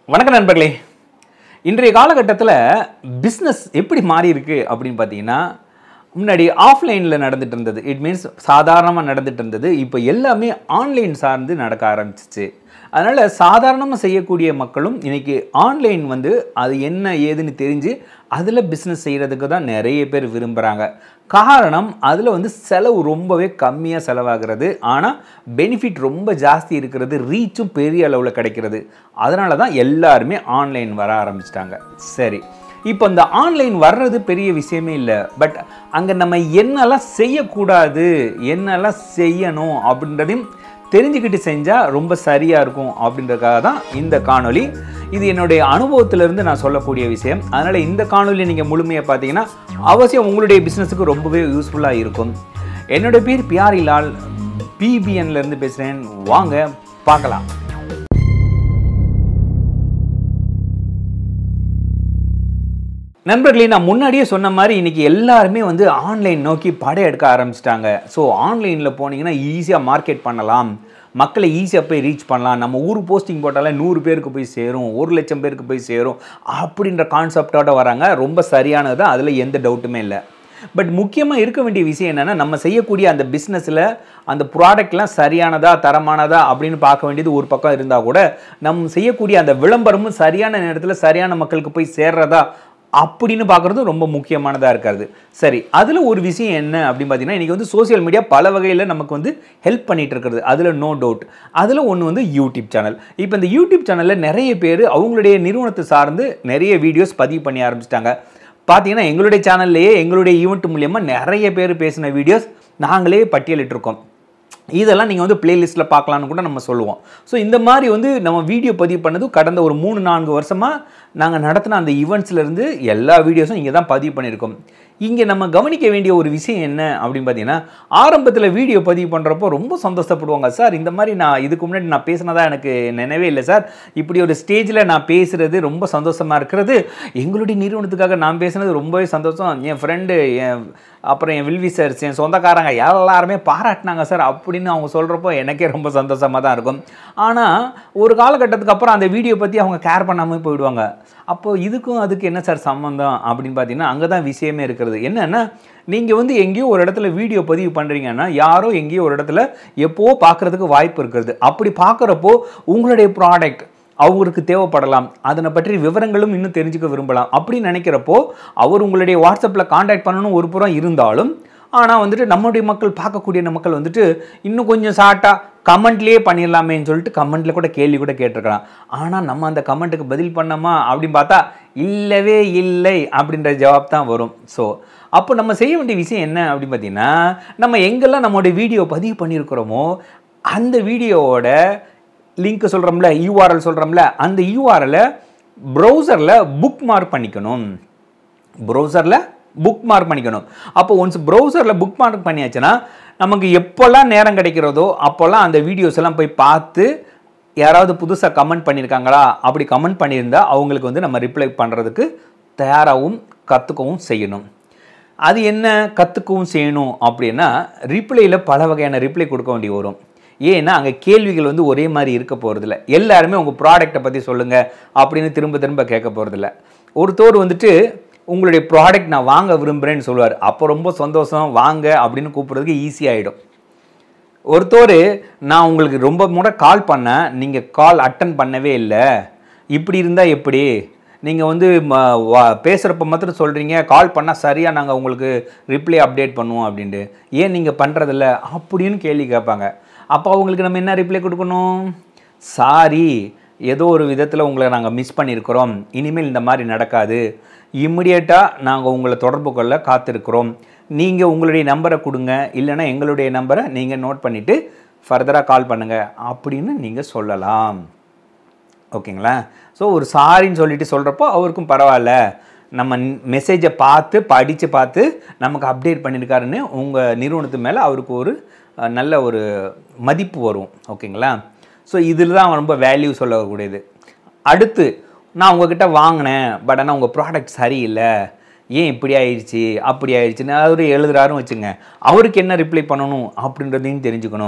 வணக்கம் நண்பர்களே இன்றைய காலகட்டத்தில் பிஸ்னஸ் எப்படி மாறி இருக்கு அப்படின்னு பார்த்தீங்கன்னா முன்னாடி ஆஃப்லைனில் நடந்துட்டு இருந்தது இட் மீன்ஸ் சாதாரணமாக நடந்துட்டு இருந்தது இப்போ எல்லாமே ஆன்லைன் சார்ந்து நடக்க ஆரம்பிச்சிச்சு அதனால் சாதாரணமாக செய்யக்கூடிய மக்களும் இன்னைக்கு ஆன்லைன் வந்து அது என்ன ஏதுன்னு தெரிஞ்சு அதில் பிஸ்னஸ் செய்கிறதுக்கு தான் நிறைய பேர் விரும்புகிறாங்க காரணம் அதில் வந்து செலவு ரொம்பவே கம்மியாக செலவாகிறது ஆனால் பெனிஃபிட் ரொம்ப ஜாஸ்தி இருக்கிறது ரீச்சும் பெரிய அளவில் கிடைக்கிறது அதனால தான் எல்லாருமே ஆன்லைன் வர ஆரம்பிச்சிட்டாங்க சரி இப்போ இந்த ஆன்லைன் வர்றது பெரிய விஷயமே இல்லை பட் அங்கே நம்ம என்னெல்லாம் செய்யக்கூடாது என்னெல்லாம் செய்யணும் அப்படின்றதையும் தெரிஞ்சுக்கிட்டு செஞ்சால் ரொம்ப சரியாக இருக்கும் அப்படின்றதுக்காக தான் இந்த காணொளி இது என்னுடைய அனுபவத்திலிருந்து நான் சொல்லக்கூடிய விஷயம் அதனால் இந்த காணொலி நீங்கள் முழுமையாக பார்த்தீங்கன்னா அவசியம் உங்களுடைய பிஸ்னஸுக்கு ரொம்பவே யூஸ்ஃபுல்லாக இருக்கும் என்னோட பேர் பியாரி லால் PBN ல இருந்து பேசுகிறேன் வாங்க பார்க்கலாம் நண்பர்களே நான் முன்னாடியே சொன்ன மாதிரி இன்னைக்கு எல்லாருமே வந்து ஆன்லைன் நோக்கி படையெடுக்க ஆரம்பிச்சிட்டாங்க ஸோ ஆன்லைனில் போனீங்கன்னா ஈஸியாக மார்க்கெட் பண்ணலாம் மக்களை ஈஸியாக போய் ரீச் பண்ணலாம் நம்ம ஊர் போஸ்டிங் போட்டாலே நூறு பேருக்கு போய் சேரும் ஒரு லட்சம் பேருக்கு போய் சேரும் அப்படின்ற கான்செப்டோட வராங்க ரொம்ப சரியானது தான் அதில் எந்த டவுட்டுமே இல்லை பட் முக்கியமாக இருக்க வேண்டிய விஷயம் என்னென்னா நம்ம செய்யக்கூடிய அந்த பிஸ்னஸில் அந்த ப்ராடக்ட்லாம் சரியானதா தரமானதா அப்படின்னு பார்க்க வேண்டியது ஒரு பக்கம் இருந்தால் கூட நம்ம செய்யக்கூடிய அந்த விளம்பரமும் சரியான நேரத்தில் சரியான மக்களுக்கு போய் சேர்றதா அப்படின்னு பார்க்குறது ரொம்ப முக்கியமானதாக இருக்காது சரி அதில் ஒரு விஷயம் என்ன அப்படின்னு பார்த்தீங்கன்னா இன்றைக்கி வந்து சோஷியல் மீடியா பல வகையில் நமக்கு வந்து ஹெல்ப் பண்ணிட்டு இருக்கிறது அதில் நோ டவுட் அதில் ஒன்று வந்து யூடியூப் சேனல் இப்போ இந்த யூடியூப் சேனலில் நிறைய பேர் அவங்களுடைய நிறுவனத்தை சார்ந்து நிறைய வீடியோஸ் பதிவு பண்ணி ஆரம்பிச்சிட்டாங்க பார்த்தீங்கன்னா எங்களுடைய சேனல்லையே எங்களுடைய ஈவெண்ட் மூலியமாக நிறைய பேர் பேசின வீடியோஸ் நாங்களே பட்டியலிட்டிருக்கோம் இதெல்லாம் நீங்கள் வந்து பிளேலிஸ்ட்டில் பார்க்கலான்னு கூட நம்ம சொல்லுவோம் ஸோ இந்த மாதிரி வந்து நம்ம வீடியோ பதிவு பண்ணது கடந்த ஒரு மூணு நான்கு வருஷமாக நாங்கள் நடத்தின அந்த ஈவெண்ட்ஸ்லேருந்து எல்லா வீடியோஸும் இங்கே தான் பதிவு பண்ணியிருக்கோம் இங்கே நம்ம கவனிக்க வேண்டிய ஒரு விஷயம் என்ன அப்படின்னு பார்த்தீங்கன்னா ஆரம்பத்தில் வீடியோ பதிவு பண்ணுறப்போ ரொம்ப சந்தோஷப்படுவாங்க சார் இந்த மாதிரி நான் இதுக்கு முன்னாடி நான் பேசினதா எனக்கு நினைவே இல்லை சார் இப்படி ஒரு ஸ்டேஜில் நான் பேசுகிறது ரொம்ப சந்தோஷமாக இருக்கிறது எங்களுடைய நிறுவனத்துக்காக நான் பேசுனது ரொம்பவே சந்தோஷம் என் ஃப்ரெண்டு என் அப்புறம் என் வில்விசர்ஸ் என் சொந்தக்காரங்க எல்லாருமே பாராட்டினாங்க சார் அப்படின்னு அவங்க சொல்கிறப்போ எனக்கே ரொம்ப சந்தோஷமாக தான் இருக்கும் ஆனால் ஒரு காலகட்டத்துக்கு அப்புறம் அந்த வீடியோ பற்றி அவங்க கேர் பண்ணாமல் போயிடுவாங்க அப்போது இதுக்கும் அதுக்கு என்ன சார் சம்மந்தம் அப்படின்னு பார்த்தீங்கன்னா அங்கே தான் விஷயமே இருக்கிறது என்னென்னா நீங்கள் வந்து எங்கேயோ ஒரு இடத்துல வீடியோ பதிவு பண்ணுறீங்கன்னா யாரோ எங்கேயோ ஒரு இடத்துல எப்போ பார்க்குறதுக்கு வாய்ப்பு இருக்கிறது அப்படி பார்க்குறப்போ உங்களுடைய ப்ராடக்ட் அவருக்கு தேவைப்படலாம் அதனை பற்றி விவரங்களும் இன்னும் தெரிஞ்சுக்க விரும்பலாம் அப்படின்னு நினைக்கிறப்போ அவர் உங்களுடைய வாட்ஸ்அப்பில் காண்டாக்ட் பண்ணணும் ஒரு புறம் இருந்தாலும் ஆனால் வந்துட்டு நம்முடைய மக்கள் பார்க்கக்கூடிய மக்கள் வந்துட்டு இன்னும் கொஞ்சம் ஷார்ட்டாக கமெண்ட்லேயே பண்ணிடலாமேன்னு சொல்லிட்டு கமெண்ட்டில் கூட கேள்வி கூட கேட்டிருக்கலாம் ஆனால் நம்ம அந்த கமெண்ட்டுக்கு பதில் பண்ணோமா அப்படின்னு பார்த்தா இல்லவே இல்லை அப்படின்ற ஜவாப் தான் வரும் ஸோ அப்போ நம்ம செய்ய வேண்டிய விஷயம் என்ன அப்படின்னு பார்த்தீங்கன்னா நம்ம எங்கெல்லாம் நம்மளுடைய வீடியோ பதிவு பண்ணியிருக்கிறோமோ அந்த வீடியோவோட லிங்க் சொல்கிறோம்ல யூஆர்எல் சொல்கிறோம்ல அந்த யூஆர்எலை ப்ரௌசரில் புக் மார்க் பண்ணிக்கணும் ப்ரௌசரில் புக் மார்க் பண்ணிக்கணும் அப்போ ஒன்ஸ் ப்ரௌசரில் புக் மார்க் பண்ணியாச்சுன்னா நமக்கு எப்போல்லாம் நேரம் கிடைக்கிறதோ அப்போல்லாம் அந்த வீடியோஸ் எல்லாம் போய் பார்த்து யாராவது புதுசாக கமெண்ட் பண்ணியிருக்காங்களா அப்படி கமெண்ட் பண்ணியிருந்தா அவங்களுக்கு வந்து நம்ம ரிப்ளை பண்ணுறதுக்கு தயாராகவும் கற்றுக்கவும் செய்யணும் அது என்ன கற்றுக்கவும் செய்யணும் அப்படின்னா ரிப்ளையில் பல வகையான ரிப்ளை கொடுக்க வேண்டி வரும் ஏன்னா அங்கே கேள்விகள் வந்து ஒரே மாதிரி இருக்க போகிறதில்ல எல்லாருமே உங்கள் ப்ராடக்ட்டை பற்றி சொல்லுங்கள் அப்படின்னு திரும்ப திரும்ப கேட்க போகிறதில்ல ஒருத்தோர் வந்துட்டு உங்களுடைய ப்ராடக்ட் நான் வாங்க விரும்புகிறேன்னு சொல்லுவார் அப்போ ரொம்ப சந்தோஷம் வாங்க அப்படின்னு கூப்பிட்றதுக்கு ஈஸியாகிடும் ஒருத்தர் நான் உங்களுக்கு ரொம்ப முறை கால் பண்ணேன் நீங்கள் கால் அட்டன் பண்ணவே இல்லை இப்படி இருந்தால் எப்படி நீங்கள் வந்து பேசுகிறப்ப மாத்திரம் சொல்கிறீங்க கால் பண்ணால் சரியாக நாங்கள் உங்களுக்கு ரிப்ளை அப்டேட் பண்ணுவோம் அப்படின்ட்டு ஏன் நீங்கள் பண்ணுறதில்ல அப்படின்னு கேள்வி கேட்பாங்க அப்போ அவங்களுக்கு நம்ம என்ன ரிப்ளை கொடுக்கணும் சாரி ஏதோ ஒரு விதத்தில் உங்களை நாங்கள் மிஸ் பண்ணியிருக்கிறோம் இனிமேல் இந்த மாதிரி நடக்காது இம்மிடியேட்டாக நாங்கள் உங்களை தொடர்பு கொள்ள காத்திருக்கிறோம் நீங்கள் உங்களுடைய நம்பரை கொடுங்க இல்லைன்னா எங்களுடைய நம்பரை நீங்கள் நோட் பண்ணிவிட்டு ஃபர்தராக கால் பண்ணுங்கள் அப்படின்னு நீங்கள் சொல்லலாம் ஓகேங்களா ஸோ ஒரு சாரின்னு சொல்லிட்டு சொல்கிறப்போ அவருக்கும் பரவாயில்ல நம்ம மெசேஜை பார்த்து படித்து பார்த்து நமக்கு அப்டேட் பண்ணியிருக்காருன்னு உங்கள் நிறுவனத்து மேலே அவருக்கு ஒரு அஹ், நல்ல ஒரு மதிப்பு வரும் ஓகேங்களா ஸோ இதில் தான் ரொம்ப வேல்யூ சொல்லக்கூடியது அடுத்து நான் உங்ககிட்ட வாங்கினேன் பட் ஆனால் உங்கள் ப்ராடக்ட் சரியில்லை ஏன் இப்படி ஆயிடுச்சு அப்படி ஆயிடுச்சுன்னு அவர் எழுதுறாருன்னு வச்சுங்க அவருக்கு என்ன ரிப்ளை பண்ணணும் அப்படின்றதையும் தெரிஞ்சுக்கணும்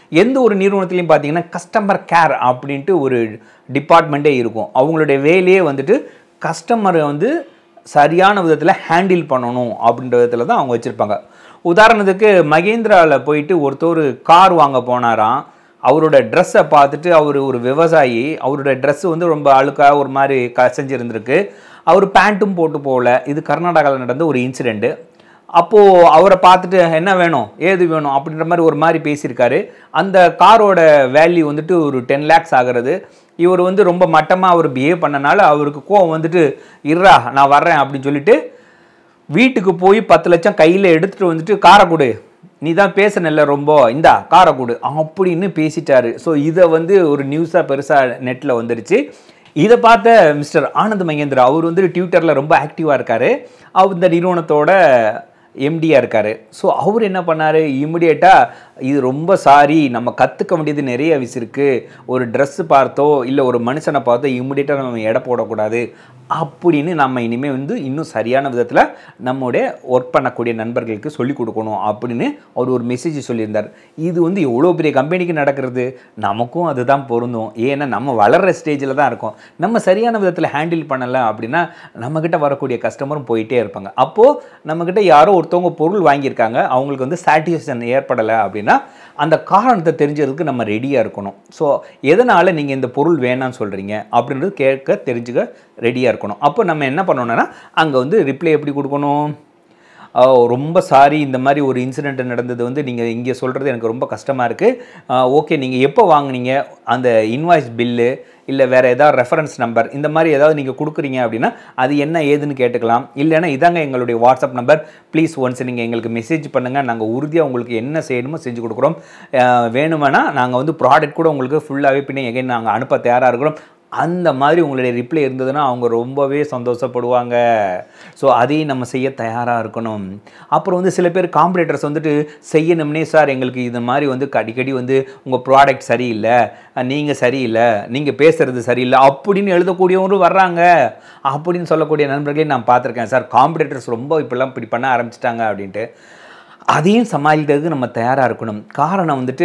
எந்த ஒரு நிறுவனத்துலையும் பார்த்தீங்கன்னா கஸ்டமர் கேர் அப்படின்ட்டு ஒரு டிபார்ட்மெண்ட்டே இருக்கும் அவங்களுடைய வேலையே வந்துட்டு கஸ்டமரை வந்து சரியான விதத்தில் ஹேண்டில் பண்ணணும் அப்படின்ற விதத்தில் தான் அவங்க வச்சுருப்பாங்க உதாரணத்துக்கு மகேந்திராவில் போயிட்டு ஒருத்தர் கார் வாங்க போனாராம் அவரோட ட்ரெஸ்ஸை பார்த்துட்டு அவர் ஒரு விவசாயி அவரோட ட்ரெஸ் வந்து ரொம்ப அழுக்காக ஒரு மாதிரி கசஞ்சிருந்திருக்கு அவர் பேண்ட்டும் போட்டு போகல இது கர்நாடகாவில் நடந்த ஒரு இன்சிடெண்ட்டு அப்போது அவரை பார்த்துட்டு என்ன வேணும் ஏது வேணும் அப்படின்ற மாதிரி ஒரு மாதிரி பேசியிருக்காரு அந்த காரோட வேல்யூ வந்துட்டு ஒரு டென் லேக்ஸ் ஆகிறது இவர் வந்து ரொம்ப மட்டமாக அவர் பிஹேவ் பண்ணனால அவருக்கு கோவம் வந்துட்டு இருறா நான் வர்றேன் அப்படின்னு சொல்லிட்டு வீட்டுக்கு போய் பத்து லட்சம் கையில் எடுத்துகிட்டு வந்துட்டு காரை கொடு நீ தான் பேசுனல்ல ரொம்ப இந்தா காரை கொடு அப்படின்னு பேசிட்டாரு ஸோ இதை வந்து ஒரு நியூஸாக பெருசாக நெட்டில் வந்துருச்சு இதை பார்த்த மிஸ்டர் ஆனந்த் மகேந்திரா அவர் வந்து ட்விட்டரில் ரொம்ப ஆக்டிவாக இருக்கார் அவர் இந்த நிறுவனத்தோட எம்டியாக இருக்கார் ஸோ அவர் என்ன பண்ணார் இமிடியேட்டாக இது ரொம்ப சாரி நம்ம கற்றுக்க வேண்டியது நிறைய விஷயம் இருக்குது ஒரு ட்ரெஸ்ஸு பார்த்தோ இல்லை ஒரு மனுஷனை பார்த்தோ இமிடியேட்டாக நம்ம எடை போடக்கூடாது அப்படின்னு நம்ம இனிமேல் வந்து இன்னும் சரியான விதத்தில் நம்முடைய ஒர்க் பண்ணக்கூடிய நண்பர்களுக்கு சொல்லிக் கொடுக்கணும் அப்படின்னு அவர் ஒரு மெசேஜ் சொல்லியிருந்தார் இது வந்து எவ்வளோ பெரிய கம்பெனிக்கு நடக்கிறது நமக்கும் அதுதான் பொருந்தும் ஏன்னா நம்ம வளர்கிற ஸ்டேஜில் தான் இருக்கோம் நம்ம சரியான விதத்தில் ஹேண்டில் பண்ணலை அப்படின்னா நம்மக்கிட்ட வரக்கூடிய கஸ்டமரும் போயிட்டே இருப்பாங்க அப்போது நம்மக்கிட்ட யாரோ ஒருத்தவங்க பொருள் வாங்கியிருக்காங்க அவங்களுக்கு வந்து சாட்டிஸ்ஃபேக்ஷன் ஏற்படலை அப்படின்னா அந்த காரணத்தை தெரிஞ்சதுக்கு நம்ம ரெடியாக இருக்கணும் ஸோ எதனால் நீங்கள் இந்த பொருள் வேணாம்னு சொல்கிறீங்க அப்படின்றது கேட்க தெரிஞ்சுக்க ரெடியாக இருக்கணும் அப்போ நம்ம என்ன பண்ணணும்னா அங்கே வந்து ரிப்ளை எப்படி கொடுக்கணும் ஆ, ரொம்ப சாரி இந்த மாதிரி ஒரு இன்சிடெண்ட் நடந்தது வந்து நீங்கள் இங்கே சொல்கிறது எனக்கு ரொம்ப கஷ்டமாக இருக்குது ஓகே நீங்கள் எப்போ வாங்குனீங்க அந்த இன்வாய்ஸ் பில்லு இல்லை வேறு ஏதாவது ரெஃபரன்ஸ் நம்பர் இந்த மாதிரி ஏதாவது நீங்கள் கொடுக்குறீங்க அப்படின்னா அது என்ன ஏதுன்னு கேட்டுக்கலாம் இல்லைன்னா இதாங்க எங்களுடைய வாட்ஸ்அப் நம்பர் ப்ளீஸ் ஒன்ஸ் நீங்கள் எங்களுக்கு மெசேஜ் பண்ணுங்கள் நாங்கள் உறுதியாக உங்களுக்கு என்ன செய்யணுமோ செஞ்சு கொடுக்குறோம் அஹ், வேணுமெனா நாங்கள் வந்து ப்ராடக்ட் கூட உங்களுக்கு ஃபுல்லாகவே பின்னே எகைன் நாங்கள் அனுப்ப தயாராக இருக்கிறோம் அந்த மாதிரி உங்களுடைய ரிப்ளை இருந்ததுன்னா அவங்க ரொம்பவே சந்தோஷப்படுவாங்க ஸோ அதையும் நம்ம செய்ய தயாராக இருக்கணும் அப்புறம் வந்து சில பேர் காம்படேட்டர்ஸ் வந்துட்டு செய்யணும்னே சார் எங்களுக்கு இது மாதிரி வந்து அடிக்கடி வந்து உங்கள் ப்ராடக்ட் சரியில்லை நீங்கள் சரியில்லை நீங்கள் பேசுகிறது சரியில்லை அப்படின்னு எழுதக்கூடியவங்களும் வர்றாங்க அப்படின்னு சொல்லக்கூடிய நண்பர்களையும் நான் பார்த்துருக்கேன் சார் காம்படேட்டர்ஸ் ரொம்ப இப்படிலாம் இப்படி பண்ண ஆரம்பிச்சிட்டாங்க அப்படின்ட்டு அதையும் சமாளிக்கிறதுக்கு நம்ம தயாராக இருக்கணும் காரணம் வந்துட்டு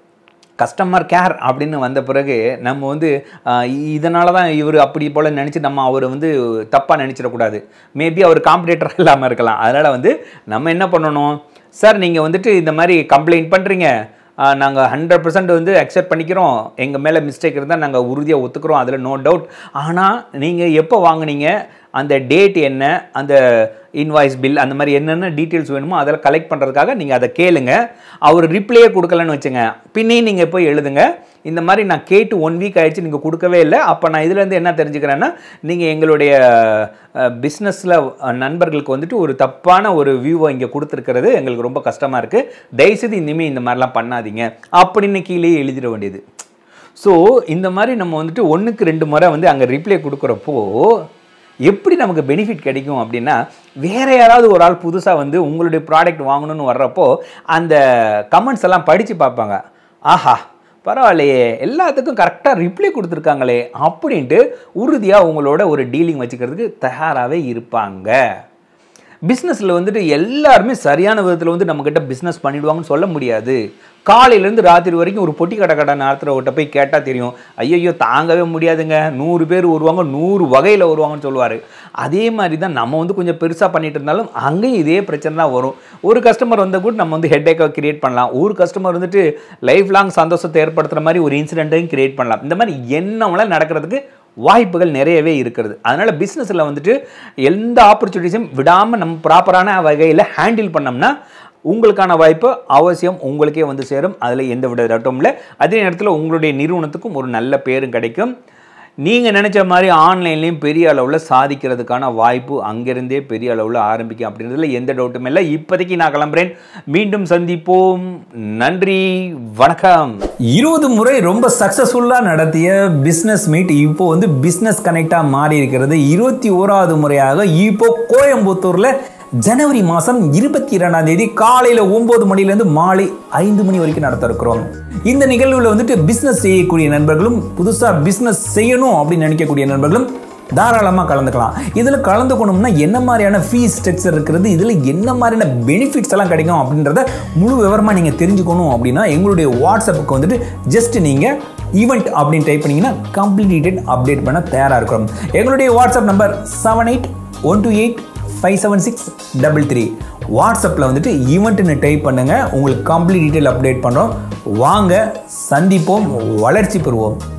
கஸ்டமர் கேர் அப்படின்னு வந்த பிறகு நம்ம வந்து இதனால தான் இவர் அப்படி போல் நினச்சி நம்ம அவர் வந்து தப்பாக நினச்சிடக்கூடாது மேபி அவர் காம்படேட்டர் இல்லாமல் இருக்கலாம் அதனால் வந்து நம்ம என்ன பண்ணணும் சார் நீங்கள் வந்துட்டு இந்த மாதிரி கம்ப்ளைண்ட் பண்ணுறீங்க நாங்கள் ஹண்ட்ரட் பர்சன்ட் வந்து அக்செப்ட் பண்ணிக்கிறோம் எங்கள் மேலே மிஸ்டேக் இருந்தால் நாங்கள் உறுதியாக ஒத்துக்கிறோம் அதில் நோ டவுட் ஆனால் நீங்கள் எப்போ வாங்குனீங்க அந்த டேட் என்ன அந்த இன்வாய்ஸ் பில் அந்த மாதிரி என்னென்ன டீட்டெயில்ஸ் வேணுமோ அதில் கலெக்ட் பண்ணுறதுக்காக நீங்கள் அதை கேளுங்க அவர் ரிப்ளையே கொடுக்கலன்னு வச்சுங்க பின்னே நீங்கள் போய் எழுதுங்க இந்த மாதிரி நான் கேட்டு ஒன் வீக் ஆயிடுச்சு நீங்கள் கொடுக்கவே இல்லை அப்போ நான் இதுலேருந்து என்ன தெரிஞ்சுக்கிறேன்னா நீங்கள் எங்களுடைய பிஸ்னஸில் நண்பர்களுக்கு வந்துட்டு ஒரு தப்பான ஒரு வியூவை இங்கே கொடுத்துருக்கிறது எங்களுக்கு ரொம்ப கஷ்டமாக இருக்குது தயவுசெய்து இனிமேல் இந்த மாதிரிலாம் பண்ணாதீங்க அப்படின்னு கீழே எழுதிட வேண்டியது ஸோ இந்த மாதிரி நம்ம வந்துட்டு ஒன்றுக்கு ரெண்டு முறை வந்து அங்கே ரிப்ளை கொடுக்குறப்போ எப்படி நமக்கு பெனிஃபிட் கிடைக்கும் அப்படின்னா வேற யாராவது ஒரு ஆள் புதுசாக வந்து உங்களுடைய ப்ராடக்ட் வாங்கணும்னு வர்றப்போ அந்த கமெண்ட்ஸ் எல்லாம் படித்து பார்ப்பாங்க ஆஹா பரவாயில்லையே எல்லாத்துக்கும் கரெக்டாக ரிப்ளை கொடுத்துருக்காங்களே அப்படின்ட்டு உறுதியாக உங்களோட ஒரு டீலிங் வச்சுக்கிறதுக்கு தயாராகவே இருப்பாங்க பிஸ்னஸில் வந்துட்டு எல்லாருமே சரியான விதத்தில் வந்து நம்மக்கிட்ட பிஸ்னஸ் பண்ணிடுவாங்கன்னு சொல்ல முடியாது காலையிலேருந்து ராத்திரி வரைக்கும் ஒரு பொட்டி கடை கடை நடத்துகிறவர்கிட்ட போய் கேட்டால் தெரியும் ஐயையோ தாங்கவே முடியாதுங்க நூறு பேர் வருவாங்க நூறு வகையில் வருவாங்கன்னு சொல்லுவார் அதே மாதிரி தான் நம்ம வந்து கொஞ்சம் பெருசாக பண்ணிட்டு இருந்தாலும் அங்கேயும் இதே பிரச்சனை தான் வரும் ஒரு கஸ்டமர் வந்தால் கூட நம்ம வந்து ஹெட்டேக்கை கிரியேட் பண்ணலாம் ஒரு கஸ்டமர் வந்துட்டு லைஃப் லாங் சந்தோஷத்தை ஏற்படுத்துகிற மாதிரி ஒரு இன்சிடென்ட்டையும் கிரியேட் பண்ணலாம் இந்த மாதிரி என்னவெல்லாம் நடக்கிறதுக்கு வாய்ப்புகள் நிறையவே இருக்கிறது அதனால் பிஸ்னஸில் வந்துட்டு எந்த ஆப்பர்ச்சுனிட்டிஸும் விடாமல் நம்ம ப்ராப்பரான வகையில் ஹேண்டில் பண்ணோம்னா உங்களுக்கான வாய்ப்பு அவசியம் உங்களுக்கே வந்து சேரும் அதில் எந்த விட டவுட்டும் இல்லை அதே நேரத்தில் உங்களுடைய நிறுவனத்துக்கும் ஒரு நல்ல பேரும் கிடைக்கும் நீங்கள் நினச்ச மாதிரி ஆன்லைன்லேயும் பெரிய அளவில் சாதிக்கிறதுக்கான வாய்ப்பு அங்கேருந்தே பெரிய அளவில் ஆரம்பிக்கும் அப்படின்றதுல எந்த டவுட்டும் இல்லை இப்போதைக்கு நான் கிளம்புறேன் மீண்டும் சந்திப்போம் நன்றி வணக்கம் இருபது முறை ரொம்ப சக்ஸஸ்ஃபுல்லாக நடத்திய பிஸ்னஸ் மீட் இப்போ வந்து பிஸ்னஸ் கனெக்டாக மாறி இருக்கிறது இருபத்தி ஓராவது முறையாக இப்போ கோயம்புத்தூரில் ஜனவரி மாதம் இருபத்தி இரண்டாம் தேதி காலையில் ஒம்பது மணிலேருந்து மாலை ஐந்து மணி வரைக்கும் நடத்த இருக்கிறோம் இந்த நிகழ்வில் வந்துட்டு பிஸ்னஸ் செய்யக்கூடிய நண்பர்களும் புதுசாக பிஸ்னஸ் செய்யணும் அப்படின்னு நினைக்கக்கூடிய நண்பர்களும் தாராளமாக கலந்துக்கலாம் இதில் கலந்துக்கணும்னா என்ன மாதிரியான ஃபீஸ் ஸ்ட்ரக்சர் இருக்கிறது இதில் என்ன மாதிரியான பெனிஃபிட்ஸ் எல்லாம் கிடைக்கும் அப்படின்றத முழு விவரமாக நீங்கள் தெரிஞ்சுக்கணும் அப்படின்னா எங்களுடைய வாட்ஸ்அப்புக்கு வந்துட்டு ஜஸ்ட் நீங்கள் ஈவெண்ட் அப்படின்னு டைப் பண்ணீங்கன்னா கம்ப்ளீட் டீட்டெயில் அப்டேட் பண்ண தயாராக இருக்கிறோம் எங்களுடைய WhatsApp number seven eight one two eight five seven six double three வாட்ஸ்அப்பில் வந்துட்டு ஈவெண்ட்னு டைப் பண்ணுங்கள் உங்களுக்கு கம்ப்ளீட் டீட்டெயில் அப்டேட் பண்ணுறோம் வாங்க சந்திப்போம் வளர்ச்சி பெறுவோம்